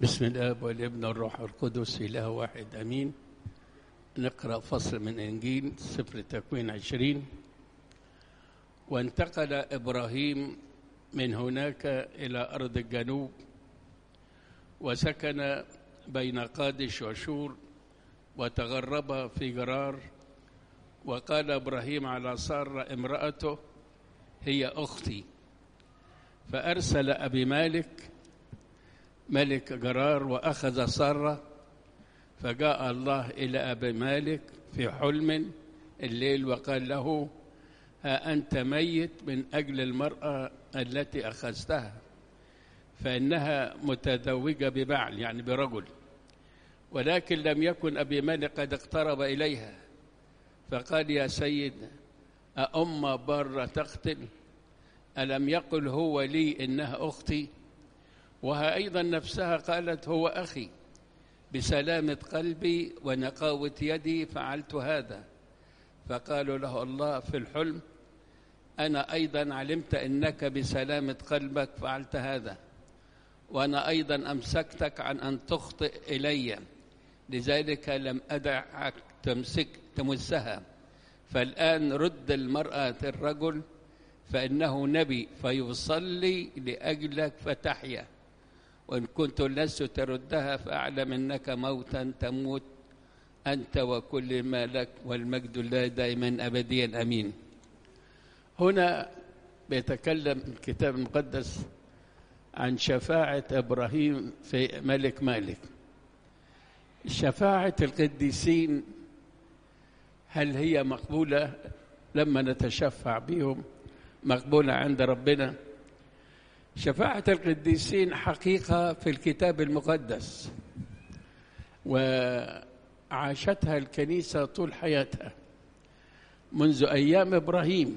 بسم الاب والابن والروح القدس اله واحد امين نقرا فصل من انجيل سفر تكوين عشرين وانتقل ابراهيم من هناك الى ارض الجنوب وسكن بين قادش وشور وتغرب في جرار وقال ابراهيم على ساره امراته هي اختي فارسل ابي مالك ملك جرار واخذ ساره فجاء الله الى ابي مالك في حلم الليل وقال له ها انت ميت من اجل المراه التي اخذتها فانها متزوجه ببعل يعني برجل ولكن لم يكن ابي مالك قد اقترب اليها فقال يا سيد أأم بر تقتل ألم يقل هو لي إنها أختي وها أيضا نفسها قالت هو أخي بسلامة قلبي ونقاوة يدي فعلت هذا فقالوا له الله في الحلم أنا أيضا علمت أنك بسلامة قلبك فعلت هذا وأنا أيضا أمسكتك عن أن تخطئ إلي لذلك لم أدعك تمسك تمسها فالآن رد المرأة الرجل فإنه نبي فيصلي لأجلك فتحيا وإن كنت لست تردها فأعلم أنك موتا تموت أنت وكل ما لك والمجد الله دائما أبديا أمين هنا بيتكلم الكتاب المقدس عن شفاعة إبراهيم في ملك مالك شفاعة القديسين هل هي مقبولة لما نتشفع بهم مقبولة عند ربنا شفاعة القديسين حقيقة في الكتاب المقدس وعاشتها الكنيسة طول حياتها منذ أيام إبراهيم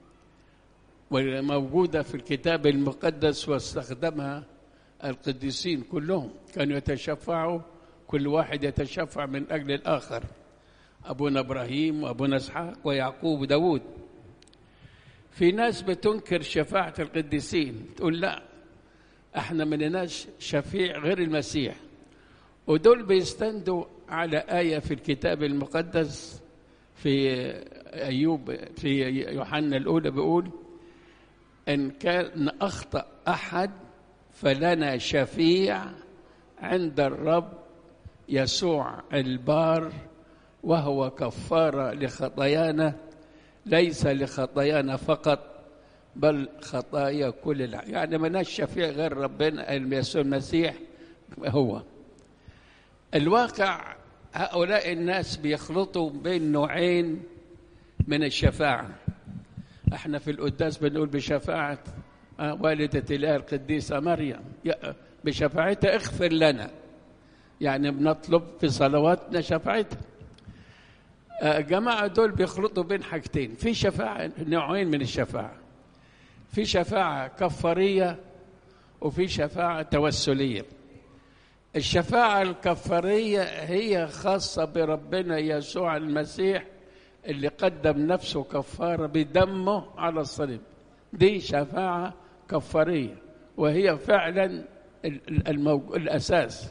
وموجودة في الكتاب المقدس واستخدمها القديسين كلهم كانوا يتشفعوا كل واحد يتشفع من أجل الآخر أبونا إبراهيم وأبونا إسحاق ويعقوب وداود في ناس بتنكر شفاعة القديسين تقول لا احنا ما لناش شفيع غير المسيح ودول بيستندوا على آية في الكتاب المقدس في أيوب في يوحنا الأولى بيقول إن كان أخطأ أحد فلنا شفيع عند الرب يسوع البار وهو كفارة لخطايانا ليس لخطايانا فقط بل خطايا كل الع... يعني ما شفيع غير ربنا يسوع المسيح هو الواقع هؤلاء الناس بيخلطوا بين نوعين من الشفاعة احنا في القداس بنقول بشفاعة والدة الله القديسة مريم بشفاعتها اغفر لنا يعني بنطلب في صلواتنا شفاعتها جماعة دول بيخلطوا بين حاجتين في شفاعة نوعين من الشفاعة في شفاعة كفارية وفي شفاعة توسلية الشفاعة الكفارية هي خاصة بربنا يسوع المسيح اللي قدم نفسه كفارة بدمه على الصليب دي شفاعة كفارية وهي فعلا الموج... الأساس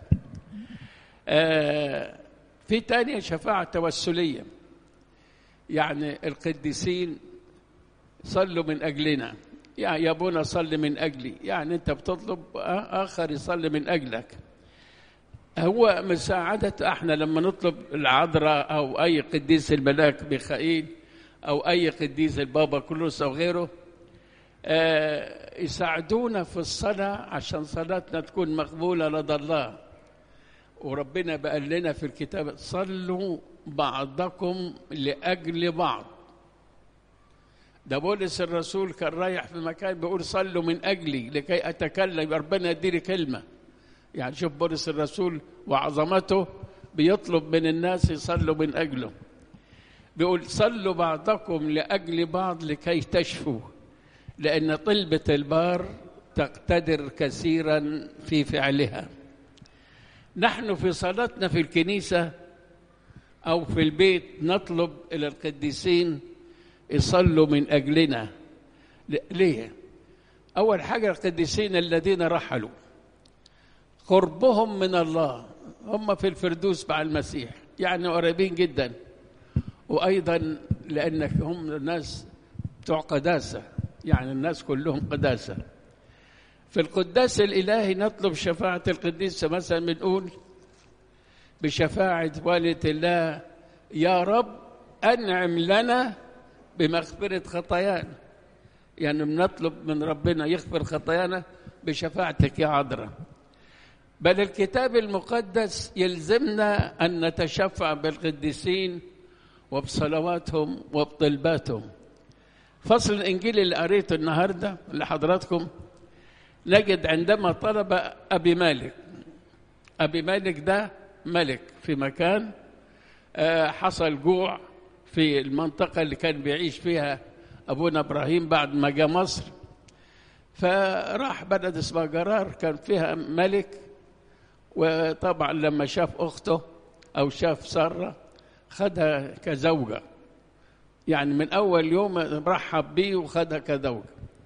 آه في تانية شفاعة توسلية يعني القديسين صلوا من أجلنا يعني يا أبونا صل من أجلي يعني أنت بتطلب آخر يصلي من أجلك هو مساعدة احنا لما نطلب العذراء أو أي قديس الملاك ميخائيل أو أي قديس البابا كلوس أو غيره آه يساعدونا في الصلاة عشان صلاتنا تكون مقبولة لدى الله وربنا بقال لنا في الكتاب صلوا بعضكم لأجل بعض ده بولس الرسول كان رايح في مكان بيقول صلوا من أجلي لكي أتكلم ربنا يديني كلمة يعني شوف بولس الرسول وعظمته بيطلب من الناس يصلوا من أجله بيقول صلوا بعضكم لأجل بعض لكي تشفوا لأن طلبة البار تقتدر كثيرا في فعلها نحن في صلاتنا في الكنيسة أو في البيت نطلب إلى القديسين يصلوا من أجلنا ليه؟ أول حاجة القديسين الذين رحلوا قربهم من الله هم في الفردوس مع المسيح يعني قريبين جدا وايضا لانك هم الناس بتوع قداسه يعني الناس كلهم قداسه في القداس الالهي نطلب شفاعه القديس مثلا بنقول بشفاعه والد الله يا رب انعم لنا بمغفره خطايانا يعني بنطلب من ربنا يغفر خطايانا بشفاعتك يا عذراء بل الكتاب المقدس يلزمنا ان نتشفع بالقديسين وبصلواتهم وبطلباتهم فصل الانجيل اللي قريته النهارده لحضراتكم نجد عندما طلب ابي مالك ابي مالك ده ملك في مكان حصل جوع في المنطقه اللي كان بيعيش فيها ابونا ابراهيم بعد ما جاء مصر فراح بلد اسمها جرار كان فيها ملك وطبعا لما شاف اخته او شاف ساره خدها كزوجه يعني من اول يوم رحب بيه وخدها كزوجه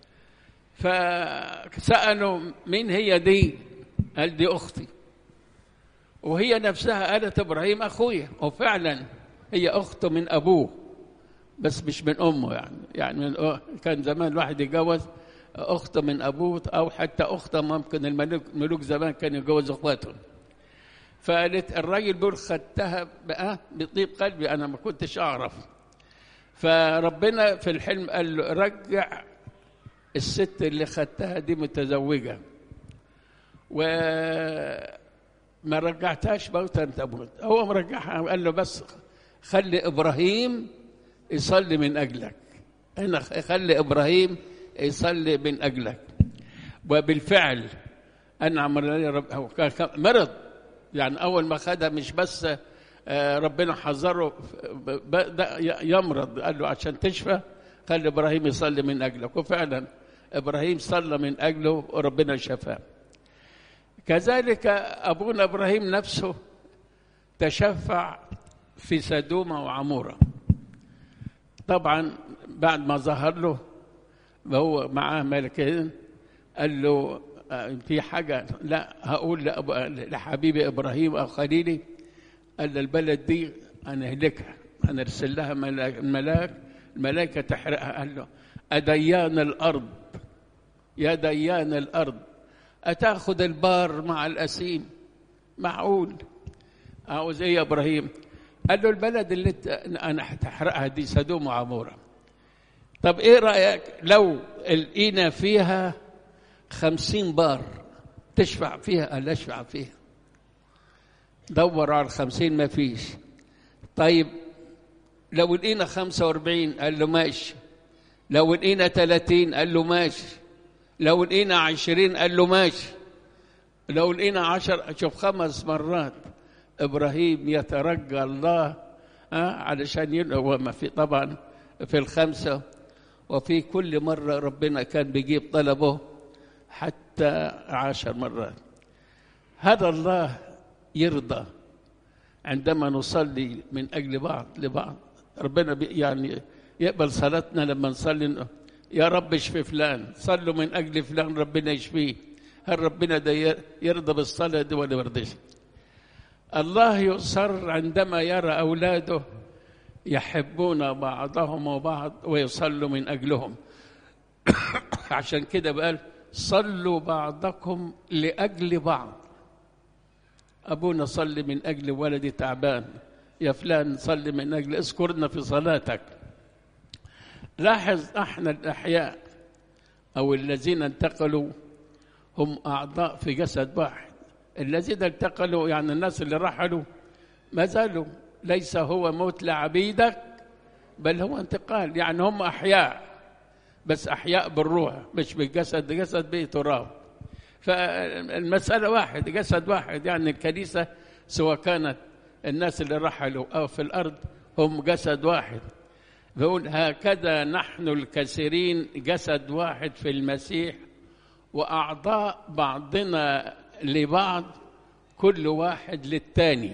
فسالوا مين هي دي قال دي اختي وهي نفسها قالت ابراهيم اخويا وفعلا هي اخته من ابوه بس مش من امه يعني يعني من كان زمان الواحد يتجوز اخته من ابوه او حتى اخته ممكن الملوك الملوك زمان كانوا يتجوزوا اخواتهم فقالت الراجل بيقول خدتها بقى بطيب قلبي انا ما كنتش اعرف فربنا في الحلم قال له رجع الست اللي خدتها دي متزوجه وما رجعتهاش موتا تموت هو مرجعها قال له بس خلي ابراهيم يصلي من اجلك انا خلي ابراهيم يصلي من اجلك وبالفعل انعم رب هو مرض يعني اول ما خدها مش بس ربنا حذره بدا يمرض قال له عشان تشفى خلي ابراهيم يصلي من اجلك وفعلا ابراهيم صلى من اجله وربنا شفاه كذلك ابونا ابراهيم نفسه تشفع في سدومه وعموره طبعا بعد ما ظهر له وهو معاه ملكين قال له في حاجة لا هقول لحبيبي إبراهيم أو خليلي قال البلد دي أنا أهلكها أنا أرسل لها الملاك الملائكة تحرقها قال له أديان الأرض يا ديان الأرض أتاخذ البار مع الأسيم معقول عاوز إيه يا إبراهيم قال له البلد اللي أنا هتحرقها دي سدوم وعمورة طب إيه رأيك لو لقينا فيها خمسين بار تشفع فيها قال اشفع فيها دور على الخمسين ما فيش طيب لو لقينا خمسة واربعين قال له ماشي لو لقينا ثلاثين قال له ماشي لو لقينا عشرين قال له ماشي لو لقينا عشر شوف خمس مرات إبراهيم يترجى الله أه علشان هو ما في طبعا في الخمسة وفي كل مرة ربنا كان بيجيب طلبه حتى عشر مرات هذا الله يرضى عندما نصلي من أجل بعض لبعض ربنا يعني يقبل صلاتنا لما نصلي يا رب اشفي فلان صلوا من أجل فلان ربنا يشفيه هل ربنا ده يرضى بالصلاة دي ولا يرضيش الله يصر عندما يرى أولاده يحبون بعضهم وبعض ويصلوا من أجلهم عشان كده بقال صلوا بعضكم لأجل بعض أبونا صلي من أجل ولدي تعبان يا فلان صلي من أجل اذكرنا في صلاتك لاحظ احنا الأحياء أو الذين انتقلوا هم أعضاء في جسد واحد الذين انتقلوا يعني الناس اللي رحلوا ما زالوا ليس هو موت لعبيدك بل هو انتقال يعني هم أحياء بس أحياء بالروح مش بالجسد جسد به تراب فالمسألة واحد جسد واحد يعني الكنيسة سواء كانت الناس اللي رحلوا أو في الأرض هم جسد واحد بيقول هكذا نحن الكثيرين جسد واحد في المسيح وأعضاء بعضنا لبعض كل واحد للتاني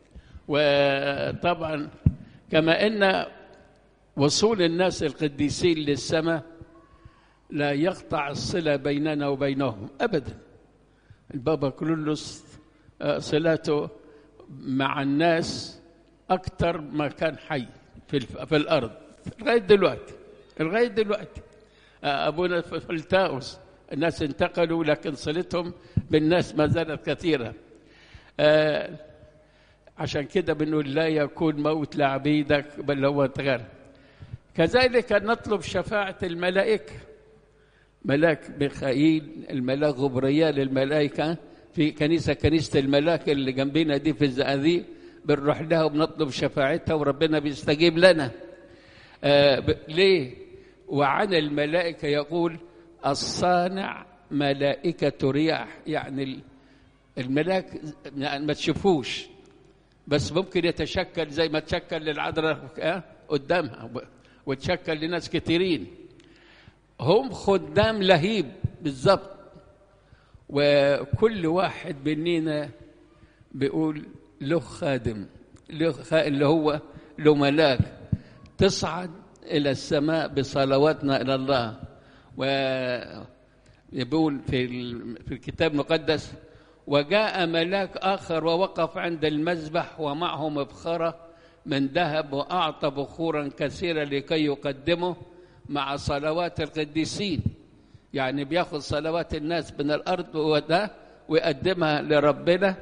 وطبعا كما ان وصول الناس القديسين للسماء لا يقطع الصله بيننا وبينهم ابدا البابا كرولوس آه، صلاته مع الناس أكثر ما كان حي في, الف- في الأرض لغاية دلوقتي لغاية دلوقتي آه، أبونا ف- فلتاوس الناس انتقلوا لكن صلتهم بالناس ما زالت كثيرة آه، عشان كده بنقول لا يكون موت لعبيدك بل هو تغير كذلك نطلب شفاعة الملائكة ملاك ميخائيل الملاك غبريال الملائكة في كنيسة كنيسة الملاك اللي جنبنا دي في الزقازيق بنروح لها وبنطلب شفاعتها وربنا بيستجيب لنا آه ب- ليه؟ وعن الملائكة يقول الصانع ملائكة رياح يعني ال- الملاك يعني ما تشوفوش بس ممكن يتشكل زي ما تشكل للعذراء آه، قدامها وتشكل لناس كثيرين هم خدام لهيب بالظبط وكل واحد مننا بيقول له خادم له خ- اللي هو له ملاك تصعد إلى السماء بصلواتنا إلى الله ويقول في ال- في الكتاب المقدس وجاء ملاك آخر ووقف عند المذبح ومعه مبخرة من ذهب وأعطى بخورا كثيرا لكي يقدمه مع صلوات القديسين يعني بياخذ صلوات الناس من الأرض وده ويقدمها لربنا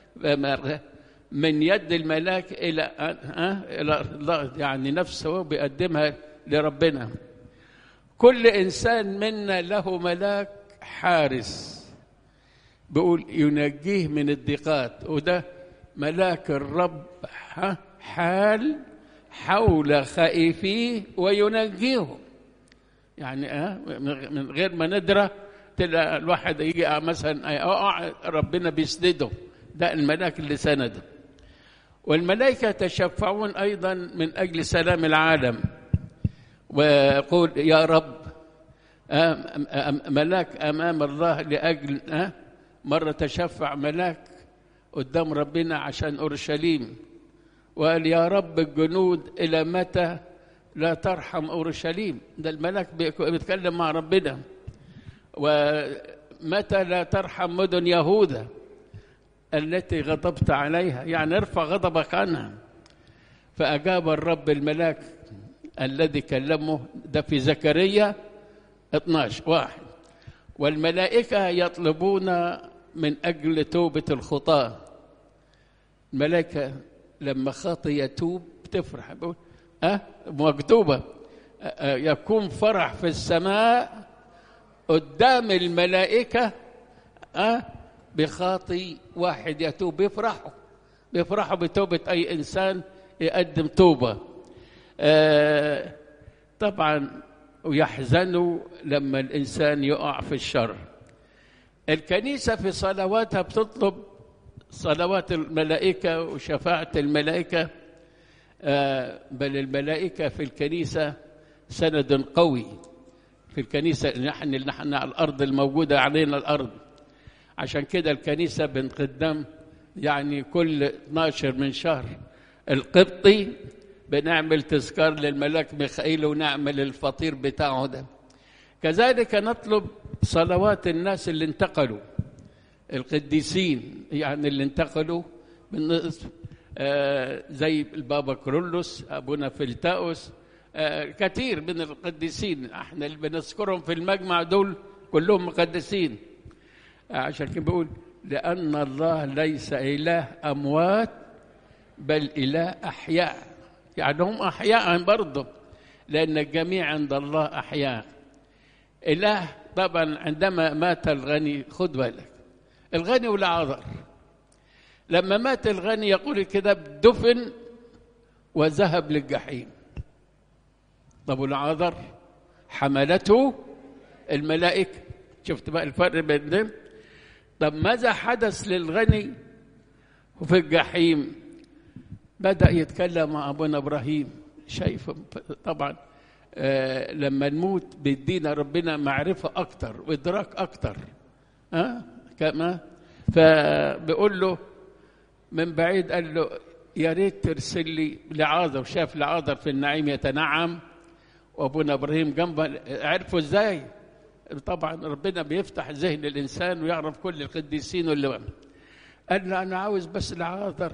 من يد الملاك إلى ها إلى الله يعني نفسه بيقدمها لربنا كل إنسان منا له ملاك حارس بيقول ينجيه من الضيقات وده ملاك الرب ها حال حول خائفيه وينجيهم يعني اه من غير ما ندرى تلاقي الواحد يجي مثلا يقع ربنا بيسنده ده الملاك اللي سنده والملائكة يتشفعون أيضا من أجل سلام العالم ويقول يا رب آم آم ملاك أمام الله لأجل آه مرة تشفع ملاك قدام ربنا عشان أورشليم وقال يا رب الجنود إلى متى لا ترحم أورشليم ده الملاك بيتكلم مع ربنا ومتى لا ترحم مدن يهوذا التي غضبت عليها يعني ارفع غضبك عنها فأجاب الرب الملاك الذي كلمه ده في زكريا 12 واحد والملائكة يطلبون من أجل توبة الخطاة الملائكة لما خاطي يتوب تفرح بقول أه مكتوبة أه يكون فرح في السماء قدام الملائكة أه بخاطي واحد يتوب بيفرحوا بيفرحوا بتوبة أي إنسان يقدم توبة أه طبعا ويحزنوا لما الإنسان يقع في الشر الكنيسة في صلواتها بتطلب صلوات الملائكة وشفاعة الملائكة آه بل الملائكة في الكنيسة سند قوي في الكنيسة نحن نحن على الأرض الموجودة علينا الأرض عشان كده الكنيسة بنقدم يعني كل 12 من شهر القبطي بنعمل تذكار للملاك ميخائيل ونعمل الفطير بتاعه ده كذلك نطلب صلوات الناس اللي انتقلوا القديسين يعني اللي انتقلوا من آه زي البابا كرولوس ابونا فلتاوس آه كثير من القديسين احنا اللي بنذكرهم في المجمع دول كلهم مقدسين آه عشان كده بقول لان الله ليس اله اموات بل اله احياء يعني هم احياء برضه لان الجميع عند الله احياء اله طبعا عندما مات الغني خد بالك الغني والعذر لما مات الغني يقول الكتاب دفن وذهب للجحيم طب والعذر حملته الملائكة شفت بقى الفرق بين ده طب ماذا حدث للغني في الجحيم بدأ يتكلم مع أبونا إبراهيم شايف طبعا آه لما نموت بيدينا ربنا معرفة أكتر وإدراك أكتر أه؟ كما فبيقول له من بعيد قال له يا ريت ترسل لي لعاذر شاف لعاذر في النعيم يتنعم وابونا ابراهيم جنبه عرفوا ازاي طبعا ربنا بيفتح ذهن الانسان ويعرف كل القديسين واللي قال له انا عاوز بس العاذر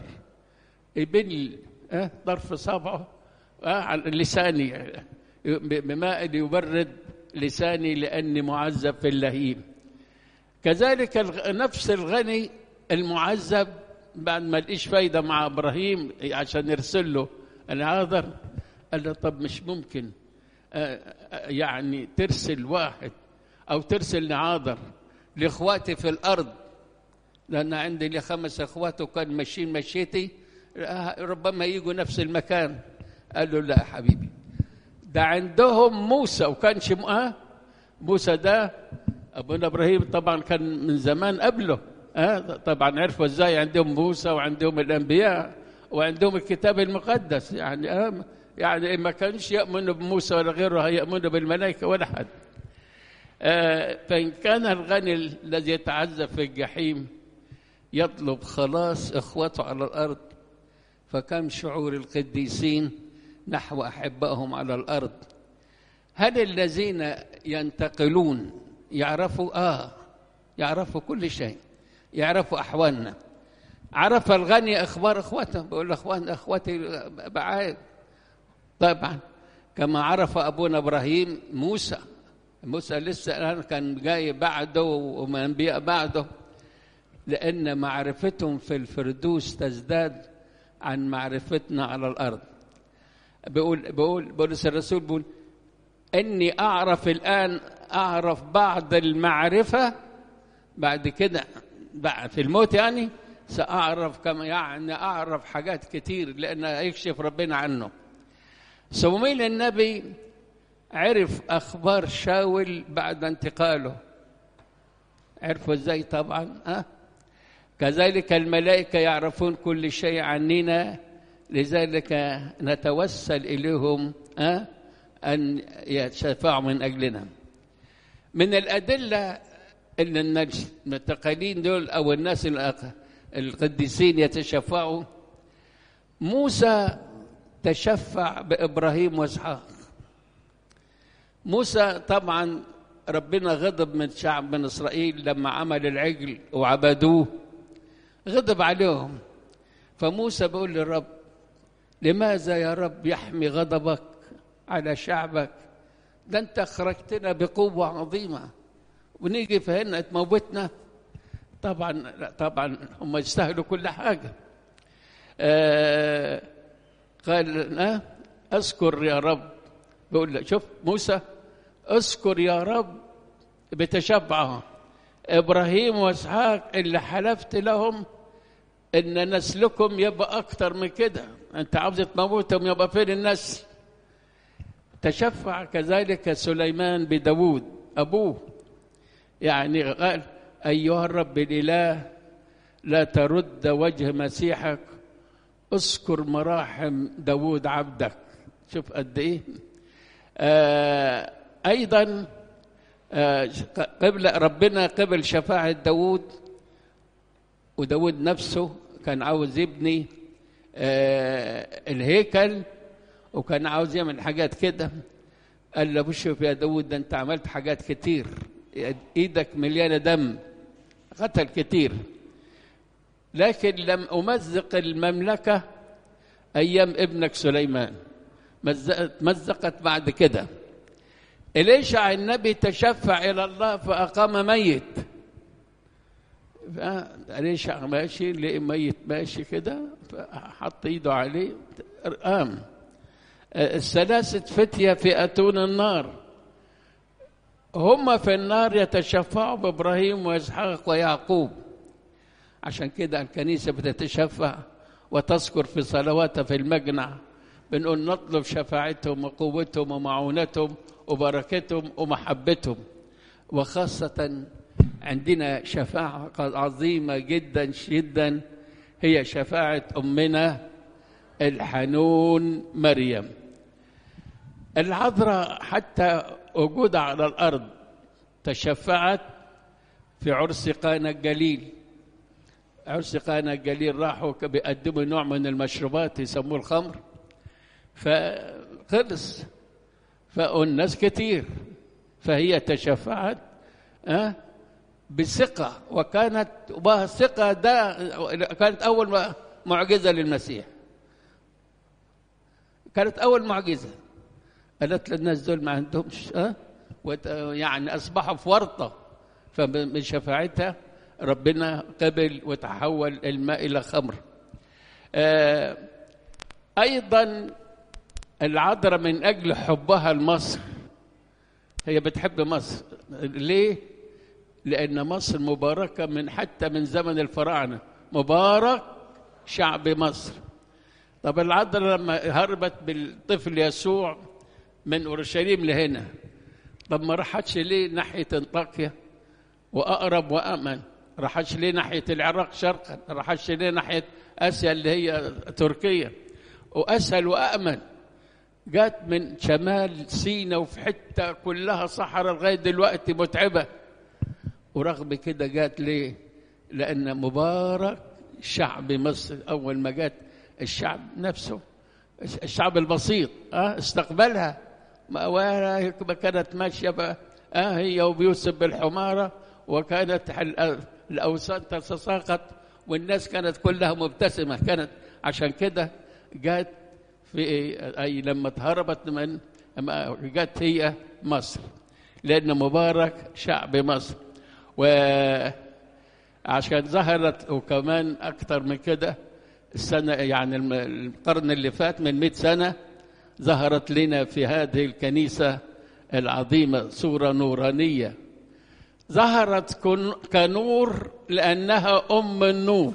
يبل أه طرف صبعه أه على لساني بماء يبرد لساني لاني معذب في اللهيب كذلك نفس الغني المعذب بعد ما لقيش فايده مع ابراهيم عشان يرسل له العاذر قال له طب مش ممكن يعني ترسل واحد او ترسل عاذر لاخواتي في الارض لان عندي لي خمس اخوات وكان ماشيين مشيتي ربما يجوا نفس المكان قال له لا يا حبيبي ده عندهم موسى وكان شمعه موسى ده ابونا ابراهيم طبعا كان من زمان قبله أه؟ طبعا عرفوا ازاي عندهم موسى وعندهم الانبياء وعندهم الكتاب المقدس يعني أه؟ يعني ما كانش يؤمنوا بموسى ولا غيره هيؤمنوا بالملائكه ولا حد أه فان كان الغني الذي يتعذب في الجحيم يطلب خلاص اخوته على الارض فكم شعور القديسين نحو احبائهم على الارض هل الذين ينتقلون يعرفوا اه يعرفوا كل شيء يعرفوا احوالنا عرف الغني اخبار اخوته بيقول اخوان اخوتي بعاد طبعا كما عرف ابونا ابراهيم موسى موسى لسه الان كان جاي بعده وانبياء بعده لان معرفتهم في الفردوس تزداد عن معرفتنا على الارض بيقول بيقول بولس الرسول بيقول اني اعرف الان اعرف بعض المعرفه بعد كده بعد في الموت يعني ساعرف كما يعني اعرف حاجات كتير لان يكشف ربنا عنه صمويل النبي عرف اخبار شاول بعد انتقاله عرفوا ازاي طبعا أه؟ كذلك الملائكه يعرفون كل شيء عننا لذلك نتوسل اليهم أه؟ ان يشفعوا من اجلنا من الادله ان المتقالين دول او الناس القديسين يتشفعوا موسى تشفع بابراهيم واسحاق موسى طبعا ربنا غضب من شعب من اسرائيل لما عمل العجل وعبدوه غضب عليهم فموسى بيقول للرب لماذا يا رب يحمي غضبك على شعبك ده انت اخرجتنا بقوه عظيمه ونيجي في هنا تموتنا طبعا لا طبعا هم يستاهلوا كل حاجه آه قال آه اذكر يا رب بيقول له شوف موسى اذكر يا رب بتشبعه ابراهيم واسحاق اللي حلفت لهم ان نسلكم يبقى اكتر من كده انت عاوز تموتهم يبقى فين النسل تشفع كذلك سليمان بداود ابوه يعني قال ايها الرب الاله لا ترد وجه مسيحك اذكر مراحم داود عبدك شوف قد ايه آه ايضا آه قبل ربنا قبل شفاعة داود وداود نفسه كان عاوز يبني آه الهيكل وكان عاوز يعمل حاجات كده قال له شوف يا داود ده انت عملت حاجات كتير ايدك مليانه دم قتل كتير لكن لم امزق المملكه ايام ابنك سليمان مزقت بعد كده إليشع النبي تشفع إلى الله فأقام ميت إليشع ماشي لقي ميت ماشي كده فحط إيده عليه قام الثلاثة فتية في أتون النار هم في النار يتشفعوا بإبراهيم وإسحاق ويعقوب عشان كده الكنيسة بتتشفع وتذكر في صلواتها في المجنع بنقول نطلب شفاعتهم وقوتهم ومعونتهم وبركتهم ومحبتهم وخاصة عندنا شفاعة عظيمة جدا جدا هي شفاعة أمنا الحنون مريم العذراء حتى وجودها على الأرض تشفعت في عرس قانا الجليل عرس قانا الجليل راحوا بيقدموا نوع من المشروبات يسموه الخمر فخلص فالناس كتير فهي تشفعت أه بثقة وكانت وثقة ده كانت أول معجزة للمسيح كانت أول معجزة قالت للناس دول ما عندهمش أه يعني أصبحوا في ورطة فمن شفاعتها ربنا قبل وتحول الماء إلى خمر آه أيضا العذراء من أجل حبها لمصر هي بتحب مصر ليه؟ لأن مصر مباركة من حتى من زمن الفراعنة مبارك شعب مصر طب العذراء لما هربت بالطفل يسوع من أورشليم لهنا طب ما راحتش ليه ناحية انطاكيا وأقرب وأمن راحتش ليه ناحية العراق شرقا راحتش ليه ناحية آسيا اللي هي تركيا وأسهل وأأمن جات من شمال سينا وفي حتة كلها صحراء لغاية دلوقتي متعبة ورغم كده جات ليه لأن مبارك شعب مصر أول ما جات الشعب نفسه الشعب البسيط أه استقبلها ما كانت ماشية بقى أه هي وبيوسف بالحمارة وكانت الأوثان تتساقط والناس كانت كلها مبتسمة كانت عشان كده جات في أي لما تهربت من جات هي مصر لأن مبارك شعب مصر وعشان ظهرت وكمان أكثر من كده السنة يعني القرن اللي فات من مئة سنة ظهرت لنا في هذه الكنيسة العظيمة صورة نورانية ظهرت كنور لأنها أم النور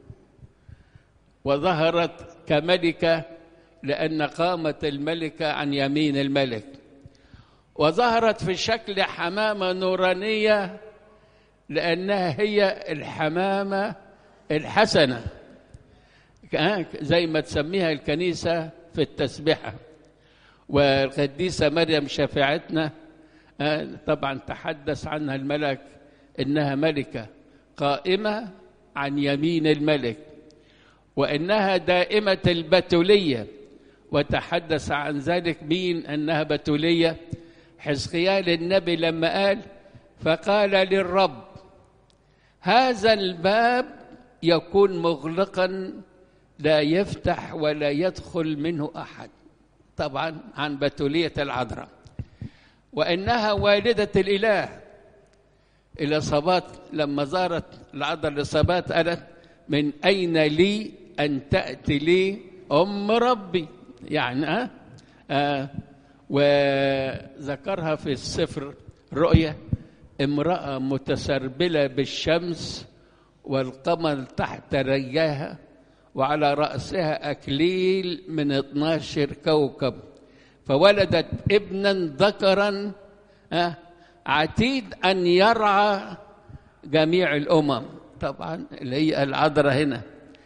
وظهرت كملكة لأن قامت الملكة عن يمين الملك وظهرت في شكل حمامة نورانية لأنها هي الحمامة الحسنة زي ما تسميها الكنيسة في التسبحة والقديسة مريم شفاعتنا طبعا تحدث عنها الملك إنها ملكة قائمة عن يمين الملك وإنها دائمة البتولية وتحدث عن ذلك مين أنها بتولية حزقيال النبي لما قال فقال للرب هذا الباب يكون مغلقا لا يفتح ولا يدخل منه احد طبعا عن بتوليه العذراء وانها والده الاله الى صبات لما زارت العذراء لصبات قالت من اين لي ان تاتي لي ام ربي يعني آه, آه وذكرها في السفر رؤيا امراه متسربله بالشمس والقمر تحت رجاها وعلى رأسها أكليل من 12 كوكب فولدت ابنا ذكرا عتيد أن يرعى جميع الأمم طبعا اللي هي العذراء هنا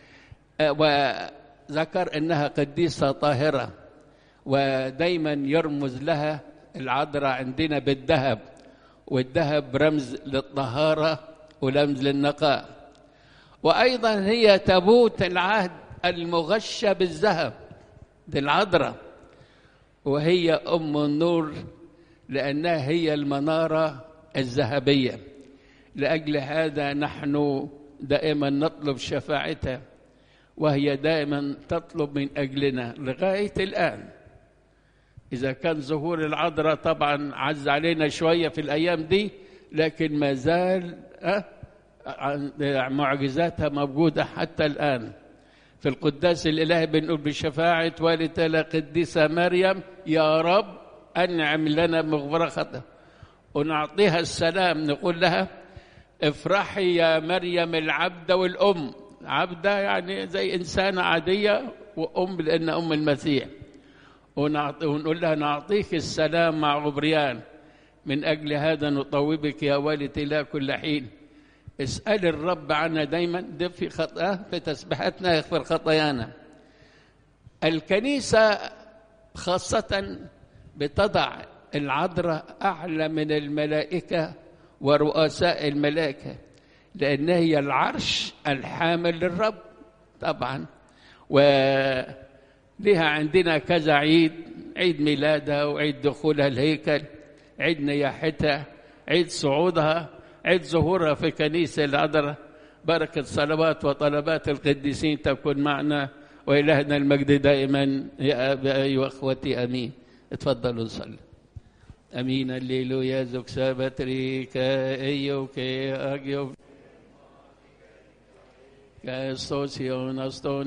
وذكر أنها قديسة طاهرة ودايما يرمز لها العذراء عندنا بالذهب والذهب رمز للطهارة ورمز للنقاء وأيضا هي تابوت العهد المغشى بالذهب دي العذراء وهي أم النور لأنها هي المنارة الذهبية لأجل هذا نحن دائما نطلب شفاعتها وهي دائما تطلب من أجلنا لغاية الآن إذا كان ظهور العذراء طبعا عز علينا شوية في الأيام دي لكن ما زال أه معجزاتها موجودة حتى الآن في القداس الإلهي بنقول بشفاعة والدة قديسة مريم يا رب أنعم لنا مغفرة خطأ ونعطيها السلام نقول لها افرحي يا مريم العبدة والأم عبدة يعني زي إنسانة عادية وأم لأن أم المسيح ونعطي ونقول لها نعطيك السلام مع غبريان من أجل هذا نطوبك يا والدي لا كل حين اسأل الرب عنا دايما ده في خطأ في تسبيحاتنا يغفر خطايانا الكنيسة خاصة بتضع العذراء أعلى من الملائكة ورؤساء الملائكة لأن هي العرش الحامل للرب طبعا ولها عندنا كذا عيد عيد ميلادها وعيد دخولها الهيكل عيد نياحتها عيد صعودها عيد ظهورها في كنيسة العذراء بركة صلوات وطلبات القديسين تكون معنا وإلهنا المجد دائما يا أبائي وأخوتي أمين اتفضلوا نصلي أمين الليلويا زوك سابتريكا أيوكي أجيوك كاستوسيون أستون